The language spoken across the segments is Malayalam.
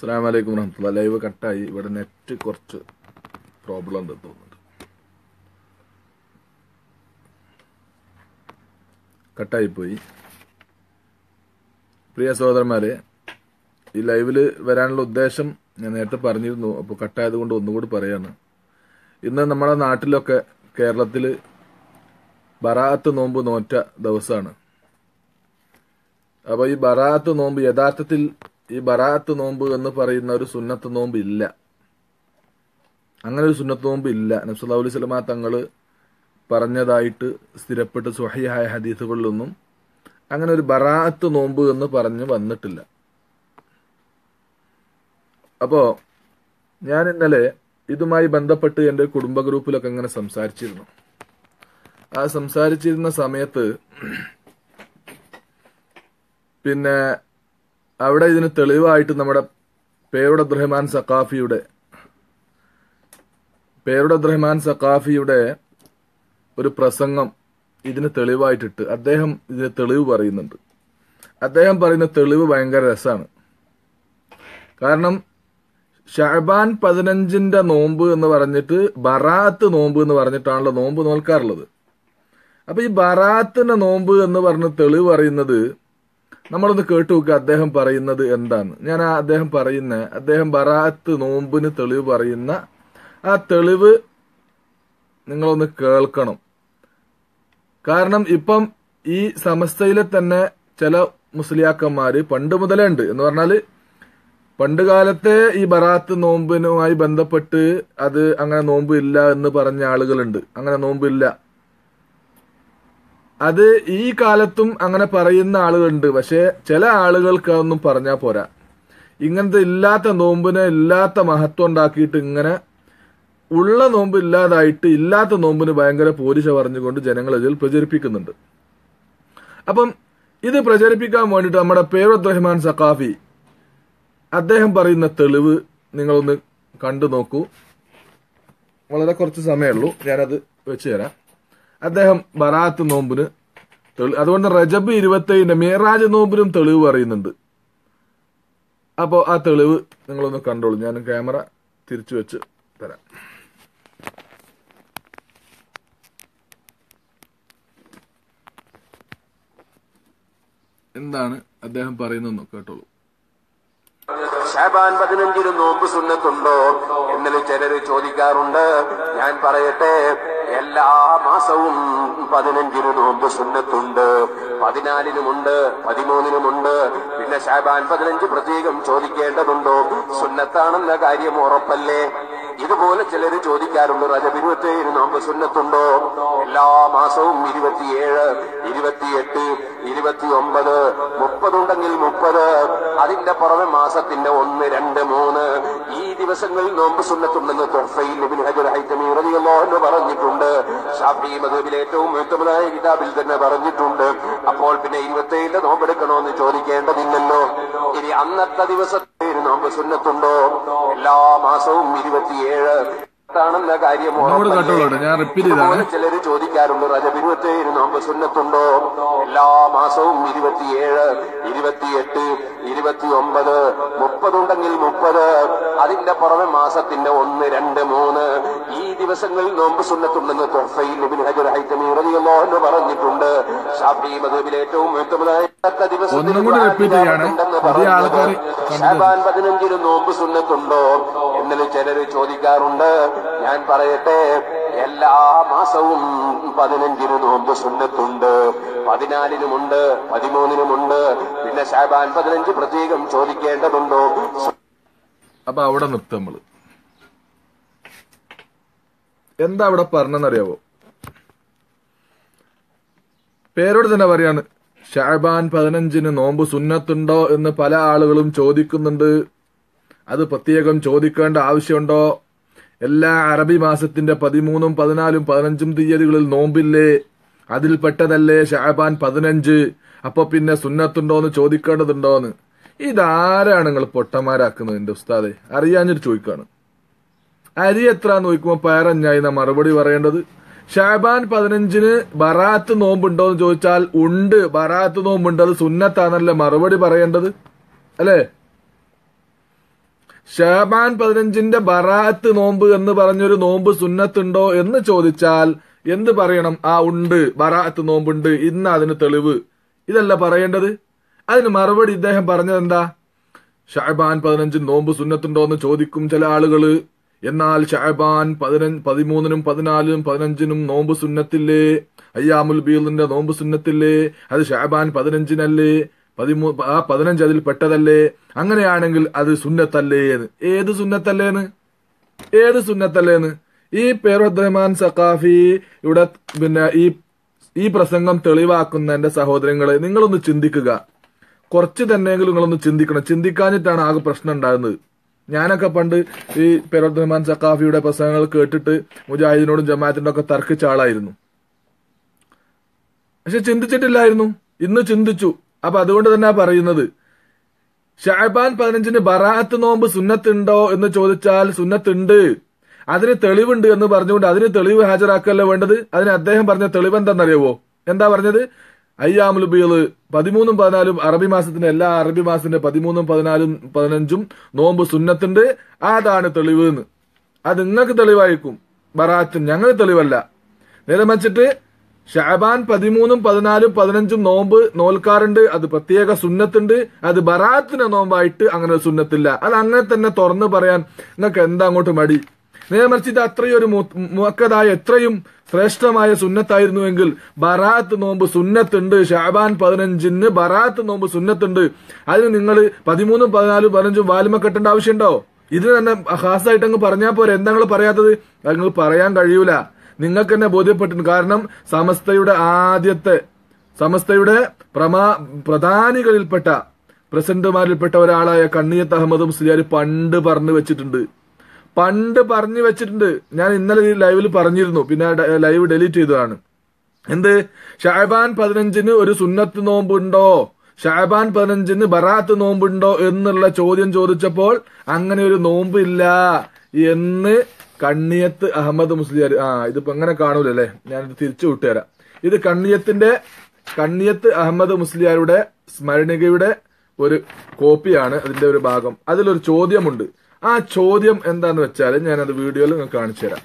അസ്സാം വലൈക്കും വറഹമത്തുള്ള ലൈവ് കട്ടായി ഇവിടെ നെറ്റ് കുറച്ച് പ്രോബ്ലം ഉണ്ട് തോന്നുന്നുണ്ട് കട്ടായിപ്പോയി പ്രിയ സഹോദരന്മാരെ ഈ ലൈവില് വരാനുള്ള ഉദ്ദേശം ഞാൻ നേരത്തെ പറഞ്ഞിരുന്നു അപ്പോൾ കട്ടായത് കൊണ്ട് ഒന്നുകൂടി പറയാണ് ഇന്ന് നമ്മുടെ നാട്ടിലൊക്കെ കേരളത്തിൽ ബറാത്ത് നോമ്പ് നോറ്റ ദിവസമാണ് അപ്പൊ ഈ ബറാത്ത് നോമ്പ് യഥാർത്ഥത്തിൽ ഈ ബറാത്ത് നോമ്പ് എന്ന് പറയുന്ന ഒരു സുന്നത്ത് നോമ്പ് ഇല്ല അങ്ങനെ ഒരു സുന്നത്ത് നോമ്പ് ഇല്ല നബ്സുല്ലാ അലൈഹി സ്വലമ തങ്ങള് പറഞ്ഞതായിട്ട് സ്ഥിരപ്പെട്ട് സ്വഹിയായ ഹദീസുകളിലൊന്നും അങ്ങനെ ഒരു ബറാത്ത് നോമ്പ് എന്ന് പറഞ്ഞ് വന്നിട്ടില്ല അപ്പോ ഞാൻ ഇന്നലെ ഇതുമായി ബന്ധപ്പെട്ട് എൻ്റെ കുടുംബ ഗ്രൂപ്പിലൊക്കെ ഇങ്ങനെ സംസാരിച്ചിരുന്നു ആ സംസാരിച്ചിരുന്ന സമയത്ത് പിന്നെ അവിടെ ഇതിന് തെളിവായിട്ട് നമ്മുടെ പേരുടെ അബ്ദുറഹ്മാൻ സക്കാഫിയുടെ പേരുടെ അബ്ദുറഹ്മാൻ സക്കാഫിയുടെ ഒരു പ്രസംഗം ഇതിന് തെളിവായിട്ടിട്ട് അദ്ദേഹം ഇതിന് തെളിവ് പറയുന്നുണ്ട് അദ്ദേഹം പറയുന്ന തെളിവ് ഭയങ്കര രസമാണ് കാരണം ഷഹബാൻ പതിനഞ്ചിന്റെ നോമ്പ് എന്ന് പറഞ്ഞിട്ട് ബറാത്ത് നോമ്പ് എന്ന് പറഞ്ഞിട്ടാണല്ലോ നോമ്പ് നോൽക്കാറുള്ളത് അപ്പൊ ഈ ബറാത്തിന്റെ നോമ്പ് എന്ന് പറഞ്ഞ് തെളിവ് പറയുന്നത് നമ്മളൊന്ന് കേട്ടു നോക്കുക അദ്ദേഹം പറയുന്നത് എന്താണ് ഞാൻ ആ അദ്ദേഹം പറയുന്ന അദ്ദേഹം ബറാത്ത് നോമ്പിന് തെളിവ് പറയുന്ന ആ തെളിവ് നിങ്ങളൊന്ന് കേൾക്കണം കാരണം ഇപ്പം ഈ സമസ്തയിലെ തന്നെ ചില മുസ്ലിയാക്കന്മാര് പണ്ട് മുതലേ ഉണ്ട് എന്ന് പറഞ്ഞാല് പണ്ട് കാലത്തെ ഈ ബറാത്ത് നോമ്പിനുമായി ബന്ധപ്പെട്ട് അത് അങ്ങനെ നോമ്പ് ഇല്ല എന്ന് പറഞ്ഞ ആളുകളുണ്ട് അങ്ങനെ നോമ്പില്ല അത് ഈ കാലത്തും അങ്ങനെ പറയുന്ന ആളുകളുണ്ട് പക്ഷെ ചില ആളുകൾക്ക് അതൊന്നും പറഞ്ഞാൽ പോരാ ഇങ്ങനത്തെ ഇല്ലാത്ത നോമ്പിനെ ഇല്ലാത്ത മഹത്വം ഉണ്ടാക്കിയിട്ട് ഇങ്ങനെ ഉള്ള നോമ്പ് ഇല്ലാതായിട്ട് ഇല്ലാത്ത നോമ്പിന് ഭയങ്കര പോരിശ പറഞ്ഞുകൊണ്ട് ജനങ്ങൾ ഇതിൽ പ്രചരിപ്പിക്കുന്നുണ്ട് അപ്പം ഇത് പ്രചരിപ്പിക്കാൻ വേണ്ടിയിട്ട് നമ്മുടെ പേരത് റഹ്മാൻ സഖാഫി അദ്ദേഹം പറയുന്ന തെളിവ് നിങ്ങളൊന്ന് കണ്ടു നോക്കൂ വളരെ കുറച്ച് സമയമുള്ളൂ ഞാനത് വെച്ചു തരാം അദ്ദേഹം ബറാത്ത് നോമ്പിന് തെളി അതുകൊണ്ട് റജബ് ഇരുപത്തേഴിന്റെ മേറാജ് നോമ്പിനും തെളിവ് പറയുന്നുണ്ട് അപ്പോൾ ആ തെളിവ് നിങ്ങളൊന്ന് കണ്ടോളൂ ഞാൻ ക്യാമറ തിരിച്ചു വെച്ച് തരാം എന്താണ് അദ്ദേഹം പറയുന്നതെന്ന് കേട്ടോളൂ ഷാബാൻ പതിനഞ്ചിന് നോമ്പ് സുന്നത്തുണ്ടോ എന്നതിൽ ചിലര് ചോദിക്കാറുണ്ട് ഞാൻ പറയട്ടെ എല്ലാ മാസവും പതിനഞ്ചിന് നോമ്പ് സുന്നത്തുണ്ട് പതിനാലിനുമുണ്ട് പതിമൂന്നിനുമുണ്ട് പിന്നെ ഷാബാൻ പതിനഞ്ച് പ്രത്യേകം ചോദിക്കേണ്ടതുണ്ടോ സുന്നത്താണെന്ന കാര്യം ഉറപ്പല്ലേ ഇതുപോലെ ചിലര് ചോദിക്കാറുണ്ട് റജബ് ഇരുപത്തിയേഴ് നോമ്പ് സുന്നത്തുണ്ടോ എല്ലാ മാസവും ഇരുപത്തിയേഴ് ഇരുപത്തിയെട്ട് ഇരുപത്തി ഒമ്പത് മുപ്പതുണ്ടെങ്കിൽ മുപ്പത് അതിന്റെ പുറമെ മാസത്തിന്റെ ഒന്ന് രണ്ട് മൂന്ന് ഈ ദിവസങ്ങളിൽ നോമ്പ് സുന്നത്തുണ്ടെന്ന് തൊഫയിൽ ഇബ്നു ഹജർ ഹൈതമി റളിയല്ലാഹു അൻഹു പറഞ്ഞിട്ടുണ്ട് ഷാഫി മദ്ഹബിലെ ഏറ്റവും ഉത്തമനായ കിതാബിൽ തന്നെ പറഞ്ഞിട്ടുണ്ട് അപ്പോൾ പിന്നെ ഇരുപത്തേഴിന്റെ നോമ്പെടുക്കണമെന്ന് ചോദിക്കേണ്ടതില്ലല്ലോ ഇനി അന്നത്തെ ദിവസത്തെ നോമ്പ് സുന്നത്തുണ്ടോ എല്ലാ മാസവും ഇരുപത്തിയേഴ് ാണെന്ന കാര്യം ഒന്നുകൂടി കേട്ടോളൂ കേട്ടോ. ഞാൻ റിപ്പീറ്റ് ചെയ്താണ് ഇതുപോലെ ചിലര് ചോദിക്കാറുണ്ട് റജബ് ഇരുപത്തിയേഴ് നോമ്പ് സുന്നത്തുണ്ടോ എല്ലാ മാസവും ഇരുപത്തിയേഴ് ഇരുപത്തിയെട്ട് ഇരുപത്തി ഒമ്പത് മുപ്പതുണ്ടെങ്കിൽ മുപ്പത് അതിന്റെ പുറമെ മാസത്തിന്റെ ഒന്ന് രണ്ട് മൂന്ന് ഈ ദിവസങ്ങളിൽ നോമ്പ് സുന്നത്തുണ്ടെന്ന് തൊഫയിൽ ഇബ്നു ഹജർ ഹൈതമി റളിയല്ലാഹു അൻഹു പറഞ്ഞിട്ടുണ്ട് ഷാഫി മദ്ഹബിലെ ഏറ്റവും ഉത്തമനായ ദിവസത്തിൽ ഒന്നും കൂടി repeat ചെയ്യാണ്. പുതിയ ആൾക്കാര് കണ്ടത്. ഷാബാൻ പതിനഞ്ചിന് നോമ്പ് സുന്നത്തുണ്ടോ എന്നതിൽ ചിലര് ചോദിക്കാറുണ്ട് ഞാൻ പറയട്ടെ എല്ലാ മാസവും പതിനഞ്ചിന് നോമ്പ് സുന്നത്തുണ്ട് പതിനാലിനുമുണ്ട് പതിമൂന്നിനുമുണ്ട് പിന്നെ ഷാബാൻ പതിനഞ്ച് പ്രത്യേകം ചോദിക്കേണ്ടതുണ്ടോ അപ്പൊ അവിടെ നിർത്തും നമ്മള് എന്താ അവിടെ പറഞ്ഞെന്നറിയാവോ പേരോട് തന്നെ പറയാണ് ഷാബാൻ പതിനഞ്ചിന് നോമ്പ് സുന്നത്തുണ്ടോ എന്ന് പല ആളുകളും ചോദിക്കുന്നുണ്ട് അത് പ്രത്യേകം ചോദിക്കേണ്ട ആവശ്യമുണ്ടോ എല്ലാ അറബി മാസത്തിന്റെ പതിമൂന്നും പതിനാലും പതിനഞ്ചും തീയതികളിൽ നോമ്പില്ലേ അതിൽപ്പെട്ടതല്ലേ ഷാബാൻ പതിനഞ്ച് അപ്പൊ പിന്നെ സുന്നത്തുണ്ടോ എന്ന് ചോദിക്കേണ്ടതുണ്ടോന്ന് ഇതാരാണ് നിങ്ങൾ പൊട്ടന്മാരാക്കുന്നത് എന്റെ ഉസ്താദെ അറിയാഞ്ഞിട്ട് ചോദിക്കാണ് അരി എത്ര നോക്കുമ്പോ പയറഞ്ഞായി നാ മറുപടി പറയേണ്ടത് ഷാബാൻ പതിനഞ്ചിന് ബറാത്ത് നോമ്പുണ്ടോ എന്ന് ചോദിച്ചാൽ ഉണ്ട് ബറാത്ത് നോമ്പുണ്ട് അത് സുന്നത്താന്നല്ലേ മറുപടി പറയേണ്ടത് അല്ലേ ഷാബാൻ പതിനഞ്ചിന്റെ ബറാത്ത് നോമ്പ് എന്ന് പറഞ്ഞൊരു നോമ്പ് സുന്നത്തുണ്ടോ എന്ന് ചോദിച്ചാൽ എന്ത് പറയണം ആ ഉണ്ട് ബറാത്ത് നോമ്പുണ്ട് ഇന്ന് അതിന് തെളിവ് ഇതല്ല പറയേണ്ടത് അതിന് മറുപടി ഇദ്ദേഹം പറഞ്ഞത് എന്താ ഷാബാൻ പതിനഞ്ചിന് നോമ്പ് സുന്നത്തുണ്ടോ എന്ന് ചോദിക്കും ചില ആളുകള് എന്നാൽ ഷാബാൻ പതിനഞ്ച് പതിമൂന്നിനും പതിനാലിനും പതിനഞ്ചിനും നോമ്പ് സുന്നത്തില്ലേ അയ്യാമുൽ ബീലിന്റെ നോമ്പ് സുന്നത്തില്ലേ അത് ഷാബാൻ പതിനഞ്ചിനല്ലേ പതിമൂ ആ പതിനഞ്ച് അതിൽ പെട്ടതല്ലേ അങ്ങനെയാണെങ്കിൽ അത് സുന്നത്തല്ലേ എന്ന് ഏത് സുന്നത്തല്ലേന്ന് ഏത് സുന്നത്തല്ലേന്ന് ഈ പേരുദ്റഹ്മാൻ സഖാഫി ഇവിടെ പിന്നെ ഈ ഈ പ്രസംഗം തെളിവാക്കുന്ന എന്റെ സഹോദരങ്ങളെ നിങ്ങളൊന്ന് ചിന്തിക്കുക കുറച്ച് തന്നെയെങ്കിലും നിങ്ങളൊന്ന് ചിന്തിക്കണം ചിന്തിക്കാഞ്ഞിട്ടാണ് ആകെ പ്രശ്നം ഉണ്ടാകുന്നത് ഞാനൊക്കെ പണ്ട് ഈ പേരുദ്റഹ്മാൻ സഖാഫിയുടെ പ്രസംഗങ്ങൾ കേട്ടിട്ട് മുജാഹിദിനോടും ജമാഅത്തിനോടും ഒക്കെ തർക്കിച്ച ആളായിരുന്നു പക്ഷെ ചിന്തിച്ചിട്ടില്ലായിരുന്നു ഇന്ന് ചിന്തിച്ചു അപ്പൊ അതുകൊണ്ട് തന്നെ പറയുന്നത് ഷാബാൻ പതിനഞ്ചിന് ബറാത്ത് നോമ്പ് സുന്നത്തുണ്ടോ എന്ന് ചോദിച്ചാൽ സുന്നത്തുണ്ട് അതിന് തെളിവുണ്ട് എന്ന് പറഞ്ഞുകൊണ്ട് അതിന് തെളിവ് ഹാജരാക്കല്ല വേണ്ടത് അതിന് അദ്ദേഹം പറഞ്ഞ തെളിവ് എന്താണെന്നറിയാവോ എന്താ പറഞ്ഞത് അയ്യാമുൽ ബീള് പതിമൂന്നും പതിനാലും അറബി മാസത്തിന്റെ എല്ലാ അറബി മാസത്തിന്റെ പതിമൂന്നും പതിനാലും പതിനഞ്ചും നോമ്പ് സുന്നത്തുണ്ട് അതാണ് തെളിവ് എന്ന് അത് നിങ്ങൾക്ക് തെളിവായിരിക്കും ബറാത്തും ഞങ്ങൾ തെളിവല്ല നേരെ മറിച്ചിട്ട് ഷാബാൻ പതിമൂന്നും പതിനാലും പതിനഞ്ചും നോമ്പ് നോൽക്കാറുണ്ട് അത് പ്രത്യേക സുന്നത്തുണ്ട് അത് ബറാത്തിന് നോമ്പായിട്ട് അങ്ങനെ ഒരു സുന്നത്തില്ല അത് അങ്ങനെ തന്നെ തുറന്നു പറയാൻ നിങ്ങൾക്ക് എന്താ അങ്ങോട്ട് മടി നേരെ മറിച്ച് ഇത് അത്രയും ഒരു മുക്കതായ എത്രയും ശ്രേഷ്ഠമായ സുന്നത്തായിരുന്നുവെങ്കിൽ ബറാത്ത് നോമ്പ് സുന്നത്തുണ്ട് ഷാബാൻ പതിനഞ്ചിന് ബറാത്ത് നോമ്പ് സുന്നത്തുണ്ട് അതിന് നിങ്ങൾ പതിമൂന്നും പതിനാലും പതിനഞ്ചും വാലുമ കെട്ടേണ്ട ആവശ്യമുണ്ടോ ഇത് തന്നെ ഹാസായിട്ട് അങ്ങ് പറഞ്ഞാൽ പോരെ എന്താ നിങ്ങൾ പറയാത്തത് അത് നിങ്ങൾ പറയാൻ കഴിയൂല നിങ്ങൾക്ക് തന്നെ ബോധ്യപ്പെട്ടിട്ടുണ്ട് കാരണം സമസ്തയുടെ ആദ്യത്തെ സമസ്തയുടെ പ്രമാ പ്രധാനികളിൽപ്പെട്ട പ്രസിഡന്റുമാരിൽപ്പെട്ട ഒരാളായ കണ്ണിയത്ത് അഹമ്മദ് മുസ്ലിയാർ പണ്ട് പറഞ്ഞു വെച്ചിട്ടുണ്ട് പണ്ട് പറഞ്ഞു വെച്ചിട്ടുണ്ട് ഞാൻ ഇന്നലെ ഈ ലൈവിൽ പറഞ്ഞിരുന്നു പിന്നെ ലൈവ് ഡിലീറ്റ് ചെയ്തതാണ് എന്ത് ഷാബാൻ പതിനഞ്ചിന് ഒരു സുന്നത്ത് നോമ്പുണ്ടോ ഷാബാൻ പതിനഞ്ചിന് ബറാത്ത് നോമ്പുണ്ടോ എന്നുള്ള ചോദ്യം ചോദിച്ചപ്പോൾ അങ്ങനെ ഒരു നോമ്പില്ല എന്ന് കണ്ണിയത്ത് അഹമ്മദ് മുസ്ലിയാർ ആ ഇതിപ്പോ അങ്ങനെ കാണൂലല്ലേ ഞാനിത് തിരിച്ചു വിട്ടുതരാം ഇത് കണ്ണിയത്തിന്റെ കണ്ണിയത്ത് അഹമ്മദ് മുസ്ലിയാരുടെ സ്മരണികയുടെ ഒരു കോപ്പിയാണ് അതിന്റെ ഒരു ഭാഗം അതിലൊരു ചോദ്യമുണ്ട് ആ ചോദ്യം എന്താന്ന് വെച്ചാൽ ഞാനത് വീഡിയോയിൽ നിങ്ങൾക്ക് കാണിച്ചു തരാം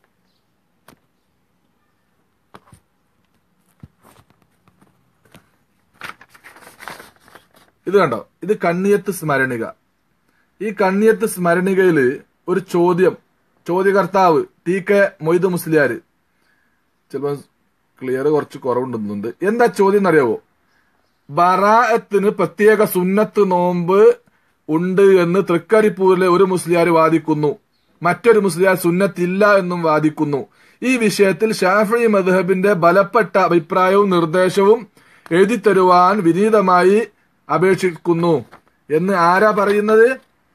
ഇത് കണ്ടോ ഇത് കണ്ണിയത്ത് സ്മരണിക ഈ കണ്ണിയത്ത് സ്മരണികയില് ഒരു ചോദ്യം ചോദ്യകർത്താവ് ടി കെ മൊയ്ത് മുസ്ലിയാര് ചിലപ്പോ ക്ലിയർ കുറച്ച് കുറവുണ്ടെന്നുണ്ട് എന്താ ചോദ്യം എന്നറിയാവോ ബറാഅത്തിന് പ്രത്യേക സുന്നത്ത് നോമ്പ് ഉണ്ട് എന്ന് തൃക്കരിപ്പൂരിലെ ഒരു മുസ്ലിയാർ വാദിക്കുന്നു മറ്റൊരു മുസ്ലിയാർ സുന്നത്തില്ല എന്നും വാദിക്കുന്നു ഈ വിഷയത്തിൽ ഷാഫി മദ്ഹബിന്റെ ബലപ്പെട്ട അഭിപ്രായവും നിർദ്ദേശവും എഴുതിത്തരുവാൻ വിനീതമായി അപേക്ഷിക്കുന്നു എന്ന് ആരാ പറയുന്നത്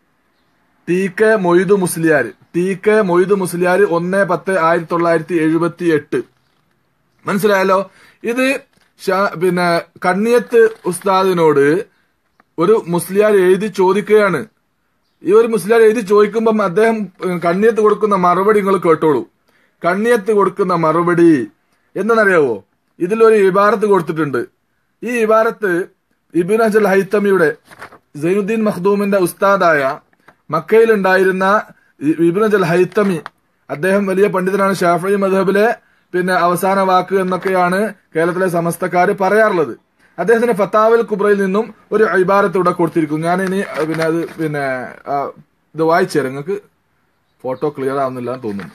T K Moidu Musliyar T K Moidu Musliyar ഒന്ന് പത്ത് ആയിരത്തി തൊള്ളായിരത്തി എഴുപത്തി എട്ട് മനസ്സിലായല്ലോ ഇത് പിന്നെ കണ്ണിയത്ത് ഉസ്താദിനോട് ഒരു മുസ്ലിയാർ എഴുതി ചോദിക്കുകയാണ് ഈ ഒരു മുസ്ലിയാർ എഴുതി ചോദിക്കുമ്പം അദ്ദേഹം കണ്ണിയത്ത് കൊടുക്കുന്ന മറുപടി നിങ്ങൾ കേട്ടോളൂ കണ്ണിയത്ത് കൊടുക്കുന്ന മറുപടി എന്താണെന്നറിയാവോ ഇതിലൊരു ഇബാറത്ത് കൊടുത്തിട്ടുണ്ട് ഈ ഇബാറത്ത് ഇബിൻ അജൽ ഹൈത്തമിയുടെ സൈനുദ്ദീൻ മഖ്ദൂമിന്റെ ഉസ്താദായ മക്കയിലുണ്ടായിരുന്ന ഇബിൻ അജൽ ഹൈത്തമി അദ്ദേഹം വലിയ പണ്ഡിതനാണ് ഷാഫി മധബിലെ പിന്നെ അവസാന വാക്ക് എന്നൊക്കെയാണ് കേരളത്തിലെ സമസ്തക്കാര് പറയാറുള്ളത് അദ്ദേഹത്തിന്റെ ഫത്താവൽ കുബ്രയിൽ നിന്നും ഒരു ഇബാരത്ത് ഇവിടെ കൊടുത്തിരിക്കുന്നു ഞാൻ ഇനി പിന്നെ അത് പിന്നെ ഇത് വായിച്ചു നിങ്ങൾക്ക് ഫോട്ടോ ക്ലിയർ ആവുന്നില്ല എന്ന് തോന്നുന്നുണ്ട്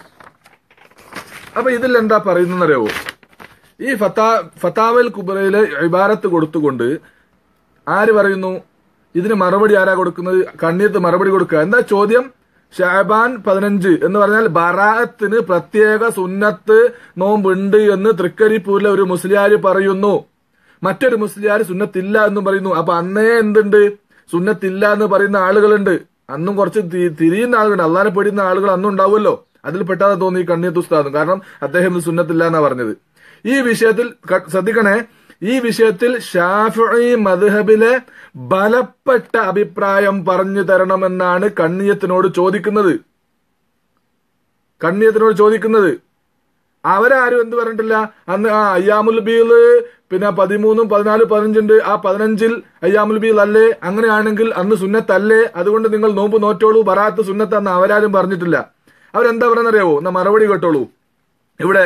അപ്പൊ ഇതിൽ എന്താ പറയുന്നറിയാവോ ഈ ഫത്താ ഫത്താവൽ കുബ്രയിലെ ഇബാരത്ത് കൊടുത്തുകൊണ്ട് ആര് പറയുന്നു ഇതിന് മറുപടി ആരാ കൊടുക്കുന്നത് കണ്ണിയത്ത് മറുപടി കൊടുക്കുക എന്താ ചോദ്യം ഷാബാൻ പതിനഞ്ച് എന്ന് പറഞ്ഞാൽ ബറാഅത്തിന് പ്രത്യേക സുന്നത്ത് നോമ്പുണ്ട് എന്ന് തൃക്കരിപ്പൂരിലെ ഒരു മുസ്ലിയാര് പറയുന്നു മറ്റൊരു മുസ്ലിയാർ സുന്നത്തില്ല എന്നും പറയുന്നു അപ്പൊ അന്നേ എന്തുണ്ട് സുന്നത്തില്ല എന്ന് പറയുന്ന ആളുകളുണ്ട് അന്നും കുറച്ച് തിരിയുന്ന ആളുകളുണ്ട് അള്ളാനെ പേടിയുന്ന ആളുകൾ അന്നും ഉണ്ടാവുമല്ലോ അതിൽ പെട്ടാതെ തോന്നി കണ്ണിയത്ത് ഉസ്താദും കാരണം അദ്ദേഹം ഇത് സുന്നത്തില്ല എന്നാ പറഞ്ഞത് ഈ വിഷയത്തിൽ ശ്രദ്ധിക്കണേ ഈ വിഷയത്തിൽ ഷാഫി മദ്ഹബിലെ ബലപ്പെട്ട അഭിപ്രായം പറഞ്ഞു തരണമെന്നാണ് കണ്ണിയത്തിനോട് ചോദിക്കുന്നത് കണ്ണിയത്തിനോട് ചോദിക്കുന്നത് അവരാരും എന്ത് പറഞ്ഞിട്ടില്ല അന്ന് ആ അയ്യാമുൽ ബീള് പിന്നെ പതിമൂന്നും പതിനാല് പതിനഞ്ചുണ്ട് ആ പതിനഞ്ചിൽ അയ്യാമുൽ ബീൽ അല്ലേ അങ്ങനെയാണെങ്കിൽ അന്ന് സുന്നത്തല്ലേ അതുകൊണ്ട് നിങ്ങൾ നോമ്പ് നോറ്റോളൂ ബറാത്ത് സുന്നത്താന്ന് അവരാരും പറഞ്ഞിട്ടില്ല അവരെന്താ പറയുന്നറിയാവോ എന്നാ മറുപടി കേട്ടോളൂ ഇവിടെ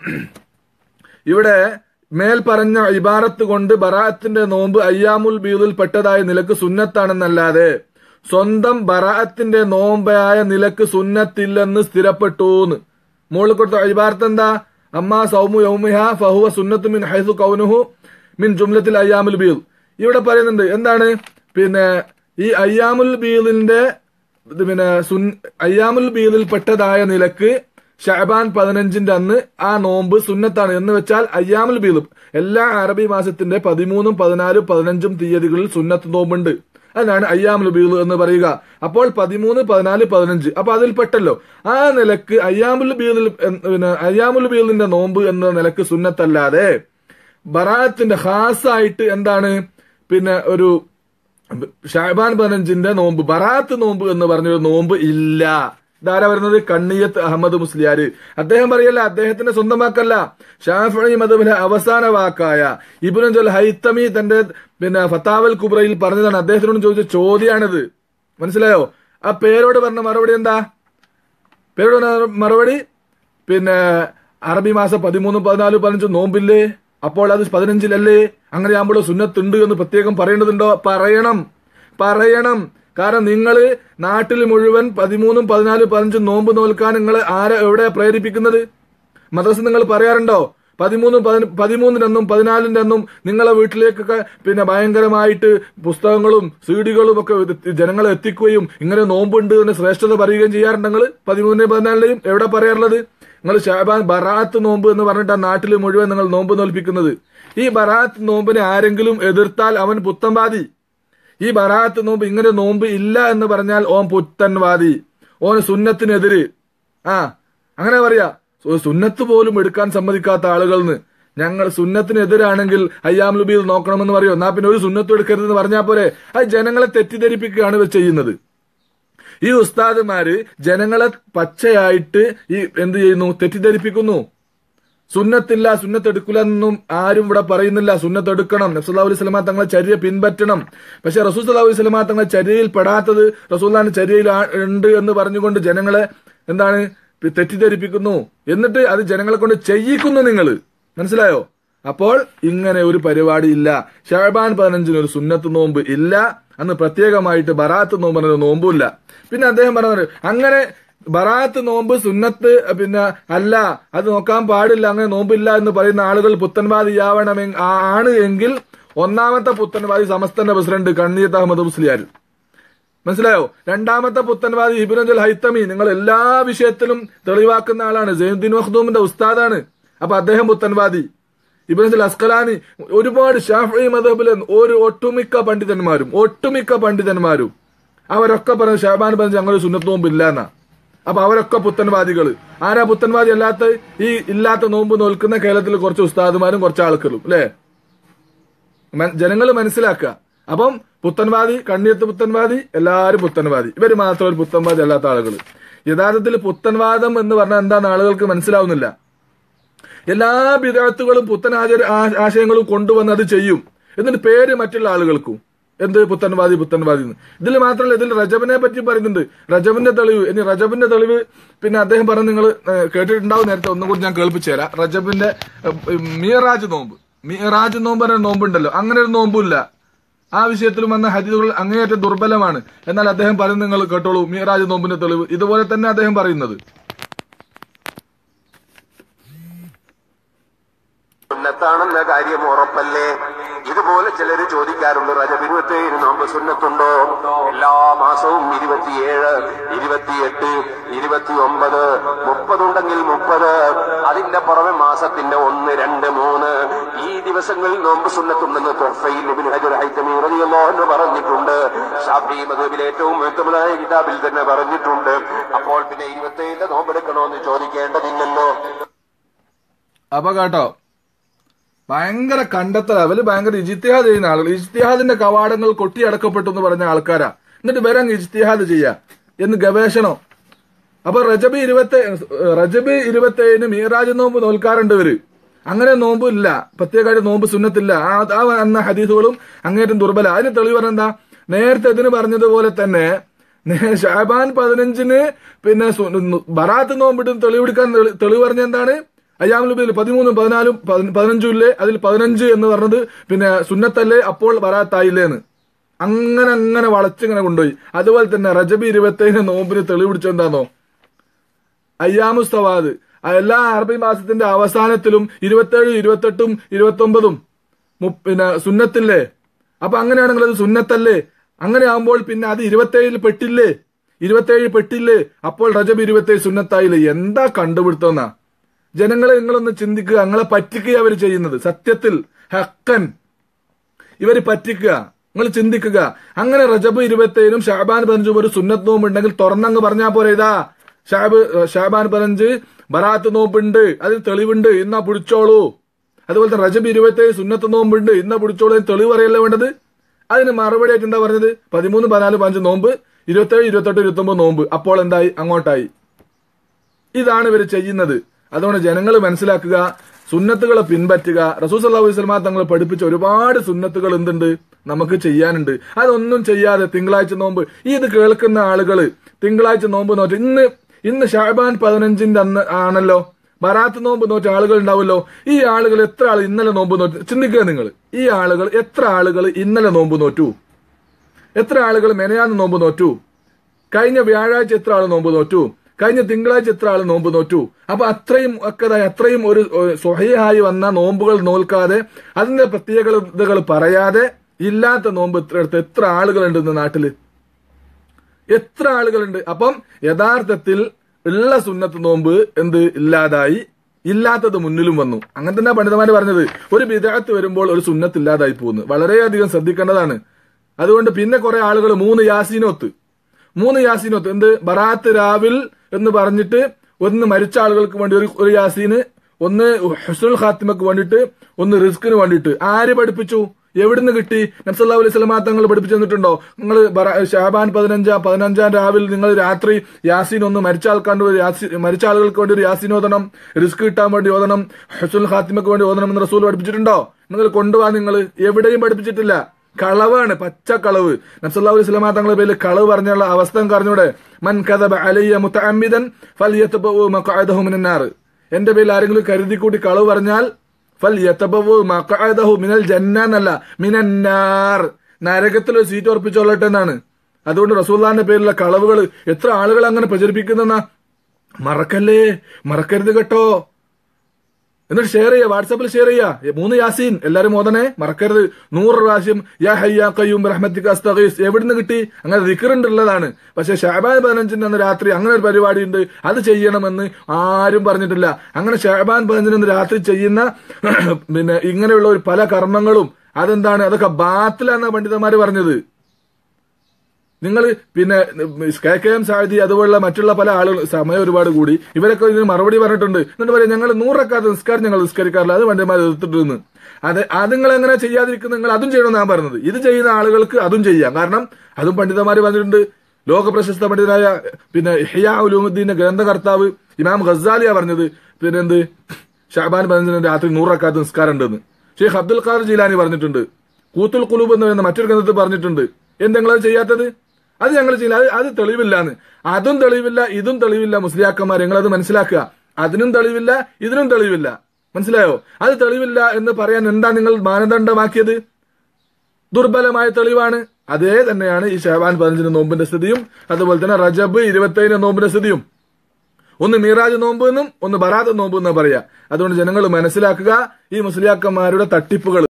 ഇവിടെ മേൽ പറഞ്ഞ ഇബാറത്ത് കൊണ്ട് ബറാഅത്തിന്റെ നോമ്പ് അയ്യാമുൽ ബീദിൽ പെട്ടതായ നിലക്ക് സുന്നത്താണെന്നല്ലാതെ സ്വന്തം ബറാഅത്തിന്റെ നോമ്പായ നിലക്ക് സുന്നത്തില്ലെന്ന് സ്ഥിരപ്പെട്ടൂന്ന് മുകളിൽ കൊടുത്ത ഇബാറത്ത് എന്താ അമ്മ സൗമു യൗമിഹ ഫഹുവ സുന്നത്തു മിൻ ഹൈസു കൗനുഹു മിൻ ജുംലത്തിൽ അയ്യാമുൽ ബീൽ ഇവിടെ പറയുന്നുണ്ട് എന്താണ് പിന്നെ ഈ അയ്യാമുൽ ബീലിന്റെ ഇത് പിന്നെ സുൻ അയ്യാമുൽ ബീദിൽ പെട്ടതായ നിലക്ക് ഷഹബാൻ പതിനഞ്ചിന്റെ അന്ന് ആ നോമ്പ് സുന്നത്താണ് എന്ന് വെച്ചാൽ അയ്യാമുൽ ബീദ് എല്ലാ അറബി മാസത്തിന്റെ പതിമൂന്നും പതിനാലും പതിനഞ്ചും തീയതികളിൽ സുന്നത്ത് നോമ്പുണ്ട് അതിനാണ് അയ്യാമുൽ ബീദ് എന്ന് പറയുക അപ്പോൾ പതിമൂന്ന് പതിനാല് പതിനഞ്ച് അപ്പൊ അതിൽ പെട്ടല്ലോ ആ നിലക്ക് അയ്യാമുൽ ബീദിൽ പിന്നെ അയ്യാമുൽ ബീദിന്റെ നോമ്പ് എന്ന നിലക്ക് സുന്നത്തല്ലാതെ ബറാത്തിന്റെ ഖാസായിട്ട് എന്താണ് പിന്നെ ഒരു ഷാബാൻ പതിനഞ്ചിന്റെ നോമ്പ് ബറാത്ത് നോമ്പ് എന്ന് പറഞ്ഞൊരു നോമ്പ് ഇല്ല ഇതാരാ വരുന്നത് കണ്ണിയത്ത് അഹമ്മദ് മുസ്ലിയാര് അദ്ദേഹം പറയല്ല അദ്ദേഹത്തിന്റെ സ്വന്തം വാക്കല്ല ഷാഫി മദബിലെ അവസാന വാക്കായ ഇബുനജൽ ഹൈത്തമി തന്റെ പിന്നെ ഫത്താവൽ കുബ്രയിൽ പറഞ്ഞതാണ് അദ്ദേഹത്തിനോട് ചോദിച്ച ചോദ്യമാണിത് മനസ്സിലായോ ആ പേരോട് പറഞ്ഞ മറുപടി എന്താ പേരോട് പറഞ്ഞ മറുപടി പിന്നെ അറബി മാസം പതിമൂന്ന് പതിനാല് പതിനഞ്ച് നോമ്പില്ലേ അപ്പോൾ അത് പതിനഞ്ചിലല്ലേ അങ്ങനെ ആകുമ്പോൾ സുന്നത്തുണ്ട് എന്ന് പ്രത്യേകം പറയേണ്ടതുണ്ടോ പറയണം പറയണം കാരണം നിങ്ങൾ നാട്ടിൽ മുഴുവൻ പതിമൂന്നും പതിനാലും പതിനഞ്ചും നോമ്പ് നോൽക്കാൻ നിങ്ങൾ ആരെ എവിടെ പ്രേരിപ്പിക്കുന്നത് മദ്രസ നിങ്ങൾ പറയാറുണ്ടോ പതിമൂന്നും പതിന- പതിമൂന്നിനെന്നും പതിനാലിന്റെ അന്നും നിങ്ങളെ വീട്ടിലേക്കൊക്കെ പിന്നെ ഭയങ്കരമായിട്ട് പുസ്തകങ്ങളും സീഡികളും ഒക്കെ ഇത് ജനങ്ങളെ എത്തിക്കുകയും ഇങ്ങനെ നോമ്പുണ്ട് എന്ന് ശ്രേഷ്ഠത പറയുകയും ചെയ്യാറുണ്ട് നിങ്ങൾ പതിമൂന്നിന് പതിനാലിനെയും എവിടെ പറയാറുള്ളത് നിങ്ങൾ ഷാബാൻ ബറാത്ത് നോമ്പ് എന്ന് പറഞ്ഞിട്ട് നാട്ടിൽ മുഴുവൻ നിങ്ങൾ നോമ്പ് നോൽപ്പിക്കുന്നത് ഈ ബറാത്ത് നോമ്പിനെ ആരെങ്കിലും എതിർത്താൽ അവൻ പുത്തൻവാദി ഈ ബറാത്ത് നോമ്പ് ഇങ്ങനെ നോമ്പ് ഇല്ല എന്ന് പറഞ്ഞാൽ ഓൻ പുത്തൻവാദി ഓൻ സുന്നത്തിനെതിര് ആ അങ്ങനെ പറയാ സു- സുന്നത്ത് പോലും എടുക്കാൻ സമ്മതിക്കാത്ത ആളുകൾന്ന് ഞങ്ങൾ സുന്നത്തിനെതിരാണെങ്കിൽ അയ്യാം ലുബിയിൽ നോക്കണമെന്ന് പറയോ എന്നാ പിന്നെ ഒരു സുന്നത്തും എടുക്കരുതെന്ന് പറഞ്ഞാൽ പോരെ അത് ജനങ്ങളെ തെറ്റിദ്ധരിപ്പിക്കുകയാണ് ഇവർ ചെയ്യുന്നത് ഈ ഉസ്താദുമാര് ജനങ്ങളെ പച്ചയായിട്ട് ഈ എന്ത് ചെയ്യുന്നു തെറ്റിദ്ധരിപ്പിക്കുന്നു സുന്നത്തില്ല സുന്നത്ത് എടുക്കില്ല എന്നും ആരും ഇവിടെ പറയുന്നില്ല സുന്നത്ത് എടുക്കണം നബ്സുല്ലാ അലൈഹി സ്വലമ തങ്ങളെ ചര്യ പിൻപറ്റണം പക്ഷെ റസൂൽ സല്ലാ അലൈഹി സ്വലമ തങ്ങളെ ചര്യയിൽ പെടാത്തത് റസൂല്ലാന്റെ ചര്യയിൽ ആ- ഉണ്ട് എന്ന് പറഞ്ഞുകൊണ്ട് ജനങ്ങളെ എന്താണ് പി- തെറ്റിദ്ധരിപ്പിക്കുന്നു എന്നിട്ട് അത് ജനങ്ങളെ കൊണ്ട് ചെയ്യിക്കുന്നു നിങ്ങൾ മനസ്സിലായോ അപ്പോൾ ഇങ്ങനെ ഒരു പരിപാടി ഇല്ല ഷാബാൻ പതിനഞ്ചിന് ഒരു സുന്നത്ത് നോമ്പ് ഇല്ല അന്ന് പ്രത്യേകമായിട്ട് ബറാത്ത് നോമ്പ് എന്നൊരു നോമ്പുമില്ല പിന്നെ അദ്ദേഹം പറഞ്ഞത് അങ്ങനെ ബറാത്ത് നോമ്പ് സുന്നത്ത് പിന്നെ അല്ല അത് നോക്കാൻ പാടില്ല അങ്ങനെ നോമ്പില്ല എന്ന് പറയുന്ന ആളുകൾ പുത്തൻവാദിയാവണം ആണ് എങ്കിൽ ഒന്നാമത്തെ പുത്തൻവാദി സമസ്തന്റെ പ്രസിഡന്റ് കണ്ണീത്ത് അഹമ്മദ് മുസ്ലിയാർ മനസ്സിലായോ രണ്ടാമത്തെ പുത്തൻവാദി ഇബിനജൽ ഹൈത്തമി നിങ്ങൾ എല്ലാ വിഷയത്തിലും തെളിവാക്കുന്ന ആളാണ് ജൈനുദ്ദീൻ മഖ്ദൂമിന്റെ ഉസ്താദാണ് അപ്പൊ അദ്ദേഹം പുത്തൻവാദി ഇബിനജൽ അസ്കലാനി ഒരുപാട് ഷാഫി മദബിലെ ഒരു ഒട്ടുമിക്ക പണ്ഡിതന്മാരും ഒട്ടുമിക്ക പണ്ഡിതന്മാരും അവരൊക്കെ പറഞ്ഞു ഷാബാൻ പറഞ്ഞ് ഞങ്ങൾ സുന്നത്ത് നോമ്പ് ഇല്ല എന്നാ അപ്പൊ അവരൊക്കെ പുത്തൻവാദികൾ ആരാ പുത്തൻവാദി അല്ലാത്ത ഈ ഇല്ലാത്ത നോമ്പ് നോൽക്കുന്ന കേരളത്തിൽ കുറച്ച് ഉസ്താദുമാരും കുറച്ച് ആൾക്കാരും അല്ലേ ജനങ്ങൾ മനസ്സിലാക്കുക അപ്പം പുത്തൻവാദി കണ്ണിയത്ത് പുത്തൻവാദി എല്ലാവരും പുത്തൻവാദി ഇവര് മാത്രം ഒരു പുത്തൻവാദി അല്ലാത്ത ആളുകൾ യഥാർത്ഥത്തിൽ പുത്തൻവാദം എന്ന് പറഞ്ഞാൽ എന്താന്ന് ആളുകൾക്ക് മനസ്സിലാവുന്നില്ല എല്ലാ വിദഗ്ധത്തുകളും പുത്തൻ ആചാര ആ- ആശയങ്ങളും കൊണ്ടുവന്ന് അത് ചെയ്യും എന്നിട്ട് പേര് മറ്റുള്ള ആളുകൾക്കും എന്ത് പുത്തൻവാദി പുത്തൻവാദി എന്ന് ഇതിൽ മാത്രമല്ല ഇതിൽ റജബിനെ പറ്റി പറയുന്നുണ്ട് റജബിന്റെ തെളിവ് ഇനി റജബിന്റെ തെളിവ് പിന്നെ അദ്ദേഹം പറഞ്ഞ് നിങ്ങൾ കേട്ടിട്ടുണ്ടാവും നേരത്തെ ഒന്നും കൂടി ഞാൻ കേൾപ്പിച്ചു തരാം റജബിന്റെ ഏഹ്, മീറാജ് നോമ്പ് മീറാജ് നോമ്പ് പറഞ്ഞ നോമ്പുണ്ടല്ലോ അങ്ങനെ ഒരു നോമ്പുമില്ല ആ വിഷയത്തിലും വന്ന ഹദീദുകൾ അങ്ങേയറ്റം ദുർബലമാണ് എന്നാൽ അദ്ദേഹം പറയുന്നത് നിങ്ങൾ കേട്ടോളൂ മീറാജ് നോമ്പിന്റെ തെളിവ് ഇതുപോലെ തന്നെ അദ്ദേഹം പറയുന്നത് സുന്നത്താണെന്ന കാര്യം ഉറപ്പല്ലേ ഇതുപോലെ ചിലര് ചോദിക്കാറുണ്ട് റജബ് ഇരുപത്തിയേഴ് നോമ്പ് സുന്നത്തുണ്ടോ എല്ലാ മാസവും ഇരുപത്തിയേഴ് ഇരുപത്തിയെട്ട് ഇരുപത്തി ഒമ്പത് മുപ്പതുണ്ടെങ്കിൽ മുപ്പത് അതിന്റെ പുറമെ മാസത്തിന്റെ ഒന്ന് രണ്ട് മൂന്ന് ഈ ദിവസങ്ങളിൽ നോമ്പ് സുന്നത്തുണ്ടെന്ന് തൊഫയിൽ ഇബ്നു ഹജർ ഹൈതമി റളിയല്ലാഹു അൻഹു പറഞ്ഞിട്ടുണ്ട് ഷാഫി മദ്ഹബിലെ ഏറ്റവും മുഴുത്തമുള്ള കിതാബിൽ തന്നെ പറഞ്ഞിട്ടുണ്ട് അപ്പോൾ പിന്നെ ഇരുപത്തിയേഴിന്റെ നോമ്പെടുക്കണോന്ന് ചോദിക്കേണ്ടതില്ലല്ലോ അപ്പൊ കേട്ടോ ഭയങ്കര കണ്ടെത്തൽ അവര് ഭയങ്കര ഇജിത്തിഹാദ് ചെയ്യുന്ന ആളുകൾ ഇജിത്തിഹാദിന്റെ കവാടങ്ങൾ കൊട്ടിയടക്കപ്പെട്ടു എന്ന് പറഞ്ഞ ആൾക്കാരാ എന്നിട്ട് വരാൻ ഇജിത്തിഹാദ് ചെയ്യാ എന്ന് ഗവേഷണം അപ്പൊ റജബ് ഇരുപത്തി റജബ് ഇരുപത്തി ഏഴിന് മീറാജ് നോമ്പ് നോൽക്കാറുണ്ട് ഇവര് അങ്ങനെ നോമ്പ് ഇല്ല പ്രത്യേകമായിട്ട് നോമ്പ് സുന്നത്തില്ല ആ ആ എന്ന ഹദീസുകളും അങ്ങേറ്റം ദുർബല അതിന് തെളിവ് പറഞ്ഞെന്താ നേരത്തെ ഇതിന് പറഞ്ഞതുപോലെ തന്നെ നേ- ഷാബാൻ പതിനഞ്ചിന് പിന്നെ സു- ന- ബറാത്ത് നോമ്പിട്ട് തെളിവെടുക്കാൻ തെളി- തെളിവ് പറഞ്ഞ എന്താണ് അയ്യാമുൽ പതിമൂന്നും പതിനാലും പതി- പതിനഞ്ചും ഇല്ലേ അതിൽ പതിനഞ്ച് എന്ന് പറഞ്ഞത് പിന്നെ സുന്നത്തല്ലേ അപ്പോൾ ബറാത്തായില്ലേ എന്ന് അങ്ങനെ അങ്ങനെ വളച്ചിങ്ങനെ കൊണ്ടുപോയി അതുപോലെ തന്നെ റജബി ഇരുപത്തേഴിന് നോമ്പിന് തെളിവ് പിടിച്ചെന്താന്നോ അയ്യാമുസ്തവാദ് എല്ലാ അറബി മാസത്തിന്റെ അവസാനത്തിലും ഇരുപത്തേഴ് ഇരുപത്തെട്ടും ഇരുപത്തി ഒമ്പതും പിന്നെ സുന്നത്തില്ലേ അപ്പൊ അങ്ങനെയാണെങ്കിൽ അത് സുന്നത്തല്ലേ അങ്ങനെ ആകുമ്പോൾ പിന്നെ അത് ഇരുപത്തേഴിൽ പെട്ടില്ലേ ഇരുപത്തേഴ് പെട്ടില്ലേ അപ്പോൾ റജബ് ഇരുപത്തേഴ് സുന്നത്തായില്ലേ എന്താ കണ്ടുപിടുത്തമെന്നാ ജനങ്ങളെ നിങ്ങളൊന്ന് ചിന്തിക്കുക നിങ്ങളെ പറ്റിക്കുക അവർ ചെയ്യുന്നത് സത്യത്തിൽ ഹക്കൻ ഇവര് പറ്റിക്കുക നിങ്ങൾ ചിന്തിക്കുക അങ്ങനെ റജബ് ഇരുപത്തേഴിനും ഷാബാൻ പതിനഞ്ചും ഒരു സുന്നത്ത് നോമ്പ് ഉണ്ടെങ്കിൽ തുറന്നങ്ങ് പറഞ്ഞാ പോരെ ഇതാ ഷാബ് ഷാബാൻ പതിനഞ്ച് ബറാത്ത് നോമ്പുണ്ട് അതിന് തെളിവുണ്ട് ഇന്നാ പിടിച്ചോളൂ അതുപോലെ തന്നെ റജബ് ഇരുപത്തേഴ് സുന്നത്ത് നോമ്പുണ്ട് ഇന്നാ പിടിച്ചോളൂ എന്ന് തെളിവ് പറയല്ലേ വേണ്ടത് അതിന് മറുപടി ആയിട്ട് എന്താ പറഞ്ഞത് പതിമൂന്ന് പതിനാല് പതിനഞ്ച് നോമ്പ് ഇരുപത്തേഴ് ഇരുപത്തെട്ട് ഇരുപത്തൊമ്പത് നോമ്പ് അപ്പോൾ എന്തായി അങ്ങോട്ടായി ഇതാണ് ഇവർ ചെയ്യുന്നത് അതുകൊണ്ട് ജനങ്ങൾ മനസ്സിലാക്കുക സുന്നത്തുകളെ പിൻപറ്റുക റസൂസ് അള്ളാഹു സ്വലമാ തങ്ങൾ പഠിപ്പിച്ച ഒരുപാട് സുന്നത്തുകൾ എന്തുണ്ട് നമുക്ക് ചെയ്യാനുണ്ട് അതൊന്നും ചെയ്യാതെ തിങ്കളാഴ്ച നോമ്പ് ഈ ഇത് കേൾക്കുന്ന ആളുകൾ തിങ്കളാഴ്ച നോമ്പ് നോറ്റ് ഇന്ന് ഇന്ന് ഷാബാൻ പതിനഞ്ചിന്റെ അന്ന് ആണല്ലോ ബറാത്ത് നോമ്പ് നോറ്റ ആളുകൾ ഉണ്ടാവുമല്ലോ ഈ ആളുകൾ എത്ര ആൾ ഇന്നലെ നോമ്പ് നോറ്റു ചിന്തിക്കുക നിങ്ങൾ ഈ ആളുകൾ എത്ര ആളുകൾ ഇന്നലെ നോമ്പ് നോറ്റു എത്ര ആളുകൾ മെനയാന്ന് നോമ്പ് നോറ്റു കഴിഞ്ഞ വ്യാഴാഴ്ച എത്ര ആൾ നോമ്പ് നോറ്റു കഴിഞ്ഞ തിങ്കളാഴ്ച എത്ര ആൾ നോമ്പ് നോറ്റു അപ്പൊ അത്രയും ഒക്കെ ദാ അത്രയും ഒരു സ്വഹയായി വന്ന നോമ്പുകൾ നോൽക്കാതെ അതിന്റെ പ്രത്യേകതകൾ പറയാതെ ഇല്ലാത്ത നോമ്പ് എത്ര എടുത്ത് എത്ര ആളുകളുണ്ട് ഇന്ന് നാട്ടില് എത്ര ആളുകളുണ്ട് അപ്പം യഥാർത്ഥത്തിൽ ഉള്ള സുന്നത്ത് നോമ്പ് എന്ത് ഇല്ലാതായി ഇല്ലാത്തത് മുന്നിലും വന്നു അങ്ങനെ തന്നെ പണ്ഡിതന്മാര് പറഞ്ഞത് ഒരു വിദഗ്ധത്ത് വരുമ്പോൾ ഒരു സുന്നത്ത് ഇല്ലാതായി പോകുന്നു വളരെയധികം ശ്രദ്ധിക്കേണ്ടതാണ് അതുകൊണ്ട് പിന്നെ കുറെ ആളുകൾ മൂന്ന് യാസീനൊത്ത് മൂന്ന് യാസീനൊത്ത് എന്ത് ബറാത്ത് രാവിൽ എന്ന് പറഞ്ഞിട്ട് ഒന്ന് മരിച്ച ആളുകൾക്ക് വേണ്ടി ഒരു ഒരു യാസീന് ഒന്ന് ഹുസ്നുൽ ഖാത്തിമക്ക് വേണ്ടിയിട്ട് ഒന്ന് റിസ്കിന് വേണ്ടിയിട്ട് ആര് പഠിപ്പിച്ചു എവിടുന്ന് കിട്ടി നബ്സല്ലാ അലൈഹി സ്വലമാ തങ്ങൾ പഠിപ്പിച്ചു തന്നിട്ടുണ്ടോ നിങ്ങൾ ഷാബാൻ പതിനഞ്ചാം പതിനഞ്ചാം രാവിൽ നിങ്ങൾ രാത്രി യാസീൻ ഒന്ന് മരിച്ച ആൾക്കാണ്ട് ഒരു യാസീൻ മരിച്ച ആളുകൾക്ക് വേണ്ടി ഒരു യാസീൻ ഓതണം റിസ്ക് കിട്ടാൻ വേണ്ടി ഓതണം ഹസുൽ ഖാത്തിമക്ക് വേണ്ടി ഓതണം എന്ന് റസൂൽ പഠിപ്പിച്ചിട്ടുണ്ടോ നിങ്ങൾ കൊണ്ടുപോകാൻ നിങ്ങൾ എവിടെയും പഠിപ്പിച്ചിട്ടില്ല കളവാണ് പച്ച കളവ് നബ്സല്ലാ അലൈഹി സ്വലമാ തങ്ങളുടെ പേരിൽ കളവ് പറഞ്ഞുള്ള അവസ്ഥ പറഞ്ഞൂടെ മൻ കഥബ അലയ്യ മുത്തഅമ്മിദൻ ഫൽയതബഉ മഖഅദഹു മിനന്നാർ എന്റെ പേരിൽ ആരെങ്കിലും കരുതി കൂട്ടി കളവ് പറഞ്ഞാൽ ഫൽ യതബവു മഖഅദഹു മിനൽ ജന്ന എന്നല്ല മിനന്നാർ നരകത്തിൽ ഒരു സീറ്റ് ഉറപ്പിച്ചോളട്ടെ എന്നാണ് അതുകൊണ്ട് റസൂല്ലാന്റെ പേരിലുള്ള കളവുകൾ എത്ര ആളുകൾ അങ്ങനെ പ്രചരിപ്പിക്കുന്ന മറക്കല്ലേ മറക്കരുത് കേട്ടോ എന്നിട്ട് ഷെയർ ചെയ്യുക വാട്സാപ്പിൽ ഷെയർ ചെയ്യുക മൂന്ന് യാസീൻ എല്ലാരും ഓതണേ മറക്കരുത് നൂറ് പ്രാവശ്യം യാ ഹയ്യാ കയ്യൂം റഹ്മത്തിക്ക് അസ്തഗീസ് എവിടുന്ന് കിട്ടി അങ്ങനെ ദിക്കറുണ്ടുള്ളതാണ് പക്ഷെ ഷാബാൻ പതിനഞ്ചിന് അന്ന് രാത്രി അങ്ങനെ ഒരു പരിപാടി ഉണ്ട് അത് ചെയ്യണമെന്ന് ആരും പറഞ്ഞിട്ടില്ല അങ്ങനെ ഷാബാൻ പതിനഞ്ചിന് അന്ന് രാത്രി ചെയ്യുന്ന പിന്നെ ഇങ്ങനെയുള്ള ഒരു പല കർമ്മങ്ങളും അതെന്താണ് അതൊക്കെ ബാത്തിലാന്ന പണ്ഡിതന്മാര് പറഞ്ഞത് നിങ്ങൾ പിന്നെ കെ കെ എം സാഹിതി അതുപോലുള്ള മറ്റുള്ള പല ആളുകൾ സമയം ഒരുപാട് കൂടി ഇവരൊക്കെ ഇതിന് മറുപടി പറഞ്ഞിട്ടുണ്ട് എന്നിട്ട് പറയാം ഞങ്ങൾ നൂറക്കാത്ത നിസ്കാരം ഞങ്ങൾ നിസ്കരിക്കാറില്ല അത് പണ്ഡിതന്മാർ എതിർത്തിട്ടിരുന്നു അത് അത് നിങ്ങൾ എങ്ങനെ ചെയ്യാതിരിക്കും നിങ്ങൾ അതും ചെയ്യണമെന്ന് ഞാൻ പറഞ്ഞത് ഇത് ചെയ്യുന്ന ആളുകൾക്ക് അതും ചെയ്യാം കാരണം അതും പണ്ഡിതന്മാർ പറഞ്ഞിട്ടുണ്ട് ലോക പ്രശസ്ത പണ്ഡിതനായ പിന്നെ ഹിയാ ഉലൂമുദ്ദീന്റെ ഗ്രന്ഥകർത്താവ് ഇമാം ഖസാലിയ പറഞ്ഞത് പിന്നെ എന്ത് ഷാബാൻ പതിനഞ്ചിന് രാത്രി നൂറക്കാത്ത നിസ്കാരം ഉണ്ടെന്ന് ഷെയ്ഖ് അബ്ദുൽ ഖാദർ ജീലാനി പറഞ്ഞിട്ടുണ്ട് കൂത്തുൽ കുലൂബ് എന്ന് പറയുന്ന മറ്റൊരു ഗ്രന്ഥത്തിൽ പറഞ്ഞിട്ടുണ്ട് എന്തെങ്കിലും ചെയ്യാത്തത് അത് ഞങ്ങൾ ചെയ്യില്ല അത് അത് തെളിവില്ലാന്ന് അതും തെളിവില്ല ഇതും തെളിവില്ല മുസ്ലിയാക്കന്മാർ ഞങ്ങൾ അത് മനസ്സിലാക്കുക അതിനും തെളിവില്ല ഇതിനും തെളിവില്ല മനസ്സിലായോ അത് തെളിവില്ല എന്ന് പറയാൻ എന്താ നിങ്ങൾ മാനദണ്ഡമാക്കിയത് ദുർബലമായ തെളിവാണ് അതേ തന്നെയാണ് ഈ ഷഹബാൻ പതിനഞ്ചിന് നോമ്പിന്റെ സ്ഥിതിയും അതുപോലെ തന്നെ റജബ് ഇരുപത്തേഴിന് നോമ്പിന്റെ സ്ഥിതിയും ഒന്ന് മീറാജ് നോമ്പ് എന്നും ഒന്ന് ബറാത്ത് നോമ്പ് എന്നും പറയാ അതുകൊണ്ട് ജനങ്ങൾ മനസ്സിലാക്കുക ഈ മുസ്ലിയാക്കന്മാരുടെ തട്ടിപ്പുകൾ